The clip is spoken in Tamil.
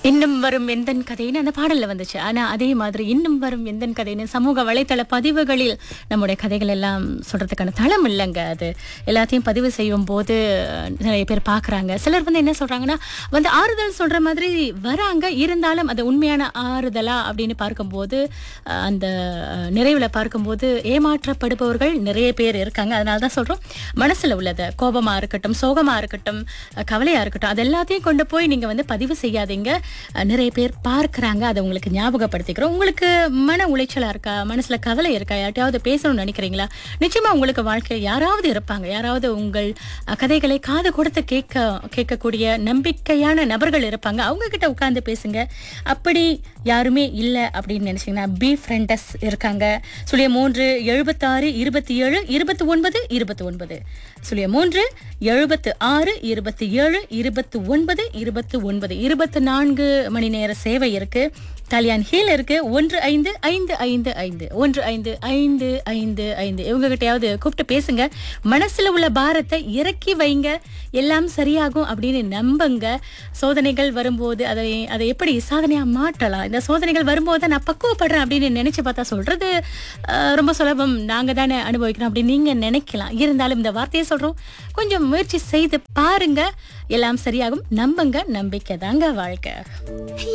இன்னும் வரும் எந்தன் கதைன்னு அந்த பாடல்ல வந்துச்சு ஆனா அதே மாதிரி இன்னும் வரும் எந்தன் கதைன்னு சமூக வலைத்தள பதிவுகளில் நம்முடைய கதைகள் எல்லாம் சொல்றதுக்கான தளம் இல்லைங்க அது எல்லாத்தையும் பதிவு செய்யும் போது அஹ், நிறைய பேர் பார்க்கறாங்க சிலர் வந்து என்ன சொல்றாங்கன்னா வந்து ஆறுதல் சொல்ற மாதிரி வராங்க இருந்தாலும் அது உண்மையான ஆறுதலா அப்படின்னு பார்க்கும்போது அஹ், அந்த அஹ், நிறைவுல பார்க்கும்போது ஏமாற்றப்படுபவர்கள் நிறைய பேர் இருக்காங்க அதனால தான் சொல்றோம் மனசுல உள்ளத கோபமா இருக்கட்டும் சோகமா இருக்கட்டும் அஹ், கவலையா இருக்கட்டும் அது எல்லாத்தையும் கொண்டு போய் நீங்க வந்து பதிவு செய்யாதீங்க அஹ், நிறைய பேர் பார்க்கறாங்க அதை உங்களுக்கு ஞாபகப்படுத்திக்கிறோம் உங்களுக்கு மன உளைச்சலா இருக்கா மனசுல கவலை இருக்கா யார்ட்டையாவது பேசணும்னு நினைக்கிறீங்களா நிச்சயமா உங்களுக்கு வாழ்க்கை யாராவது இருப்பாங்க யாராவது உங்கள் அஹ், கதைகளை காது கொடுத்து கேட்க கேட்கக்கூடிய நம்பிக்கையான நபர்கள் இருப்பாங்க அவங்க கிட்ட உட்கார்ந்து பேசுங்க அப்படி யாருமே இல்லை அப்படின்னு நினைச்சீங்கன்னா பி ஃப்ரெண்டஸ் இருக்காங்க சுழிய மூன்று எழுபத்தாறு இருபத்தி ஏழு இருபத்தி ஒன்பது இருபத்தி ஒன்பது சுழிய மூன்று எழுபத்து ஆறு இருபத்தி ஏழு இருபத்தி ஒன்பது இருபத்தி ஒன்பது இருபத்தி நான்கு மணி நேர சேவை இருக்கு கல்யாண் ஹீல் இருக்கு ஒன்று ஐந்து ஐந்து ஐந்து ஐந்து ஒன்று ஐந்து ஐந்து ஐந்து ஐந்து இவங்க கிட்டயாவது கூப்பிட்டு பேசுங்க மனசுல உள்ள பாரத்தை இறக்கி வைங்க எல்லாம் சரியாகும் அப்படின்னு நம்புங்க சோதனைகள் வரும்போது அதை அதை எப்படி சாதனையா மாற்றலாம் இந்த சோதனைகள் வரும்போது நான் பக்குவப்படுறேன் அப்படின்னு நினைச்சு பார்த்தா சொல்றது அஹ், ரொம்ப சுலபம் நாங்க தானே அனுபவிக்கிறோம் அப்படின்னு நீங்க நினைக்கலாம் இருந்தாலும் இந்த வார்த்தையை சொல்றோம் கொஞ்சம் முயற்சி செய்து பாருங்க எல்லாம் சரியாகும் நம்புங்க நம்பிக்கை தாங்க வாழ்க்கை